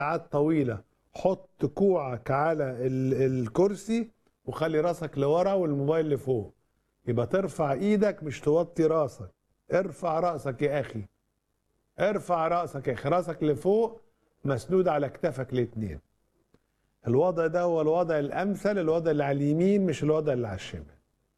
ساعات طويلة حط كوعك على ال- الكرسي وخلي راسك لورا والموبايل لفوق يبقى ترفع ايدك مش توطي راسك ارفع راسك يا اخي ارفع راسك يا اخي راسك لفوق مسنود على كتفك الاتنين الوضع ده هو الوضع الامثل الوضع اللي على اليمين مش الوضع اللي على الشمال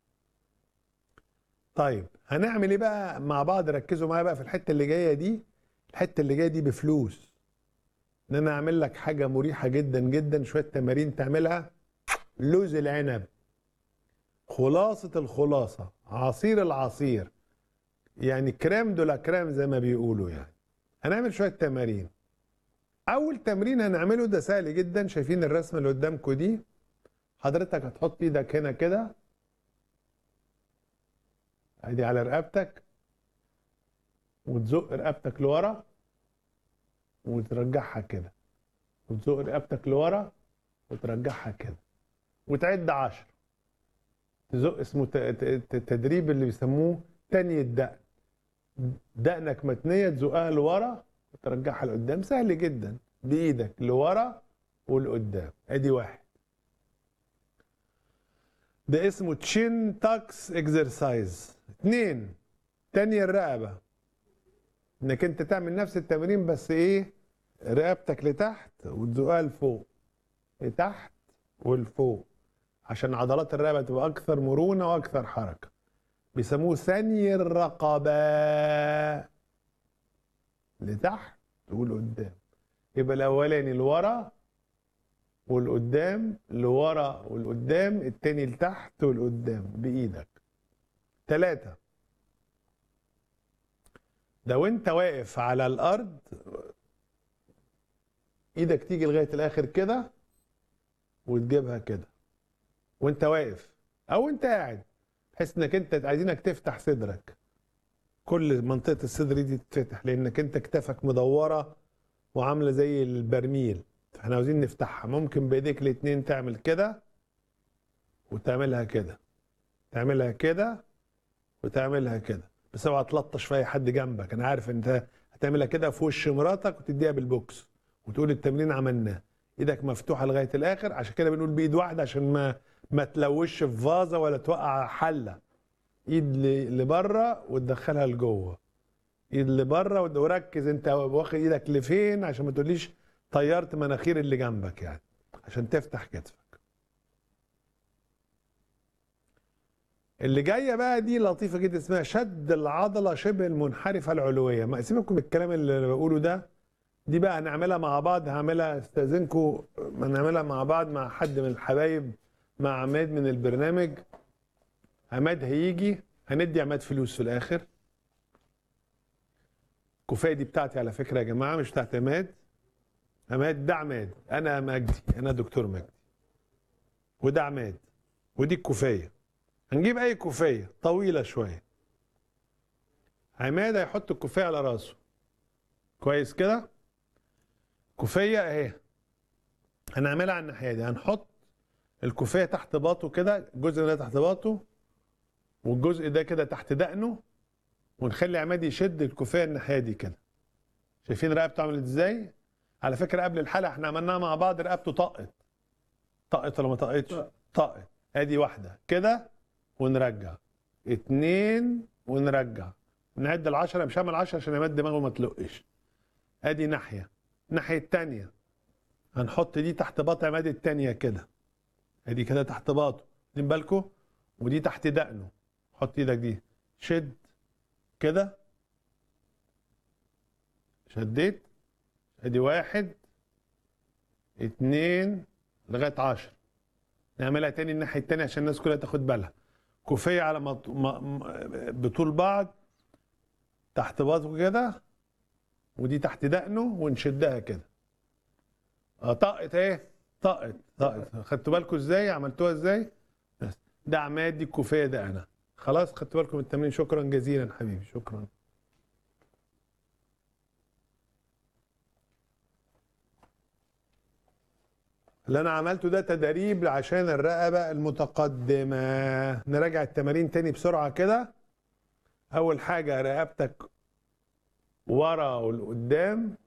طيب هنعمل ايه بقى مع بعض ركزوا معايا بقى في الحته اللي جايه دي الحته اللي جايه دي بفلوس ان انا اعمل لك حاجه مريحه جدا جدا شويه تمارين تعملها لوز العنب خلاصه الخلاصه عصير العصير يعني كريم دولا كريم زي ما بيقولوا يعني هنعمل شويه تمارين اول تمرين هنعمله ده سهل جدا شايفين الرسمه اللي قدامكم دي حضرتك هتحط ايدك هنا كده ادي على رقبتك وتزق رقبتك لورا وترجعها كده وتزق رقبتك لورا وترجعها كده وتعد عشر تزق اسمه ت- ت- التدريب اللي بيسموه تاني الدقن دقنك متنيه تزقها لورا وترجعها لقدام سهل جدا بايدك لورا ولقدام ادي واحد ده اسمه تشين تاكس اكسرسايز اتنين تاني الرقبه انك انت تعمل نفس التمرين بس ايه رقبتك لتحت وتزقها لفوق لتحت ولفوق عشان عضلات الرقبه تبقى اكثر مرونه واكثر حركه بيسموه ثني الرقبه لتحت ولقدام يبقى الاولاني لورا والقدام لورا والقدام التاني لتحت والقدام بايدك ثلاثة ده وانت واقف على الارض ايدك تيجي لغايه الاخر كده وتجيبها كده وانت واقف او انت قاعد بحيث انك انت عايزينك تفتح صدرك كل منطقه الصدر دي تتفتح لانك انت كتافك مدوره وعامله زي البرميل فاحنا عاوزين نفتحها ممكن بايديك الاتنين تعمل كده وتعملها كده تعملها كده وتعملها كده بس اوعى تلطش في اي حد جنبك انا عارف انت هتعملها كده في وش مراتك وتديها بالبوكس وتقول التمرين عملناه ايدك مفتوحه لغايه الاخر عشان كده بنقول بايد واحده عشان ما ما تلوش في فازه ولا توقع حله ايد ل- لبره وتدخلها لجوه ايد لبره ود- وركز انت واخد ايدك لفين عشان ما تقوليش طيرت مناخير اللي جنبك يعني عشان تفتح كتفك اللي جايه بقى دي لطيفه جدا اسمها شد العضله شبه المنحرفه العلويه ما سيبكم من الكلام اللي أنا بقوله ده دي بقى هنعملها مع بعض هعملها استاذنكم نعملها مع بعض مع حد من الحبايب مع عماد من البرنامج عماد هيجي هندي عماد فلوس في الاخر الكوفيه دي بتاعتي على فكره يا جماعه مش بتاعت عماد عماد ده عماد انا مجدي انا دكتور مجدي وده عماد ودي الكوفيه هنجيب اي كوفيه طويله شويه عماد هيحط الكوفيه على راسه كويس كده كوفيه اهي هنعملها على الناحيه دي هنحط الكوفيه تحت باطه كده الجزء ده تحت باطه والجزء ده كده تحت دقنه ونخلي عماد يشد الكوفيه الناحيه دي كده شايفين رقبته عملت ازاي على فكره قبل الحلقه احنا عملناها مع بعض رقبته طقت طقت ولا ما طقتش طقت ادي واحده كده ونرجع اتنين ونرجع نعد العشرة مش هعمل عشرة عشان عماد دماغه ما تلقش ادي ناحية الناحية التانية هنحط دي تحت باط عماد التانية كده ادي كده تحت باطه واخدين بالكم ودي تحت دقنه حط ايدك دي شد كده شديت ادي واحد اتنين لغاية عشر نعملها تاني الناحية التانية عشان الناس كلها تاخد بالها كوفية على مط... م... م... بطول بعض تحت باطه كده ودي تحت دقنه ونشدها كده اه طقت ايه طقت طقت خدتوا بالكم ازاي عملتوها ازاي بس ده عماد دي الكوفية ده انا خلاص خدتوا بالكم من التمرين شكرا جزيلا حبيبي شكرا اللي انا عملته ده تدريب عشان الرقبه المتقدمه نراجع التمارين تاني بسرعه كده اول حاجه رقبتك ورا ولقدام